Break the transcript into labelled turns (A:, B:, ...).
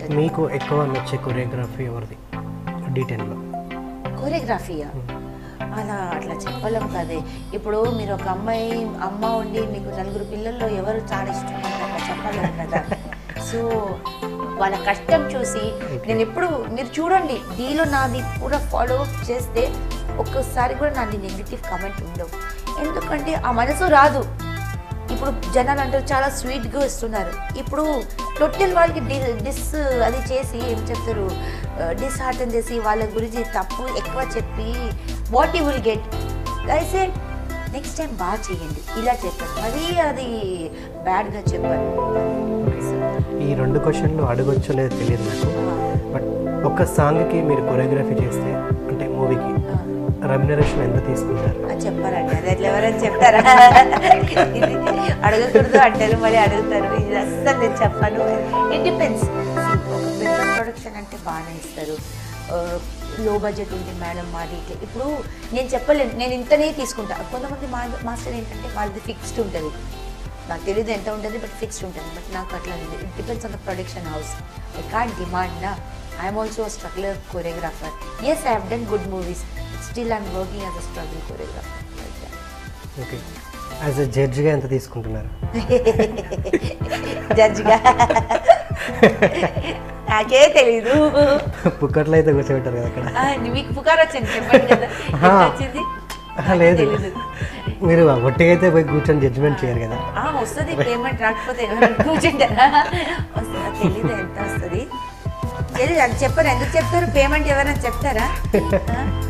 A: మీకు ఎక్కువ నచ్చే కొరియోగ్రఫీ ఎవరిది డీటెయిల్లో
B: కోరియోగ్రఫీయా అలా అట్లా చెప్పలేం కదే ఇప్పుడు మీరు ఒక అమ్మాయి అమ్మ ఉండి మీకు నలుగురు పిల్లల్లో ఎవరు చాలా ఇష్టం ఉంటుందో అట్లా చెప్పలేము కదా సో వాళ్ళ కష్టం చూసి నేను ఎప్పుడు మీరు చూడండి డీలో నాది కూడా ఫాలో చేస్తే ఒక్కసారి కూడా నాది నెగిటివ్ కామెంట్ ఉండవు ఎందుకంటే ఆ మనసు రాదు ఇప్పుడు జనాలు అంటారు చాలా స్వీట్గా ఇస్తున్నారు ఇప్పుడు టోటల్ వాళ్ళకి డి డిస్ అది చేసి ఏం చెప్తారు డిస్హార్టన్ చేసి వాళ్ళ గురించి తప్పు ఎక్కువ చెప్పి వాట్ యూ విల్ గెట్ అయితే నెక్స్ట్ టైం బాగా చేయండి ఇలా చెప్పారు మరీ అది బ్యాడ్గా చెప్పారు
A: ఈ రెండు క్వశ్చన్లు అడగొచ్చో లేదో తెలియదు నాకు బట్ ఒక సాంగ్కి మీరు కొరియోగ్రఫీ చేస్తే అంటే మూవీకి రెమ్యునరేషన్ ఎంత తీసుకుంటారు
B: అది చెప్పారండి అది ఎట్లా ఎవరైనా చెప్తారా ఇది అడగకూడదు అంటారు మళ్ళీ అడుగుతారు ఇది అస్సలు నేను చెప్పాను ఇట్ డిపెండ్స్ ఒక పెద్ద ప్రొడక్షన్ అంటే బాగానే ఇస్తారు లో బడ్జెట్ ఉంది మేడం మాది ఇట్లా ఇప్పుడు నేను చెప్పలేను నేను ఇంతనే తీసుకుంటా కొంతమంది మా మాస్టర్ ఏంటంటే వాళ్ళది ఫిక్స్డ్ ఉంటుంది నాకు తెలియదు ఎంత ఉంటుంది బట్ ఫిక్స్డ్ ఉంటుంది బట్ నాకు అట్లా ఉంది it depends on the production house I can't demand నా I'm also struggler choreographer yes I have done good movies still I'm working as a struggle choreographer
A: okay as a జడ్జిగా ఎంత తీసుకుంటున్నారు
B: జడ్జిగా నాకే తెలీదు
A: పుక్కట్లో అయితే కూర్చోబెట్టారు కదా అక్కడ
B: ఆ, మీకు పుకార్ వచ్చింది చెప్పండి కదా
A: ఆ.
B: ఎంత వచ్చింది
A: ఆ, లేదు
B: తెలీదు
A: మీరు ఒట్టిగా అయితే పోయి కూర్చొని జడ్జిమెంట్ చేయరు కదా
B: ఆ, వస్తుంది పేమెంట్ రాకపోతే ఎవరైనా కూర్చుంటారా వస్తుందా తెలీదు ఎంత వస్తుంది తెలీదు అది చెప్పరు ఎందుకు చెప్తారు పేమెంట్ ఎవరైనా చెప్తారా ఆ?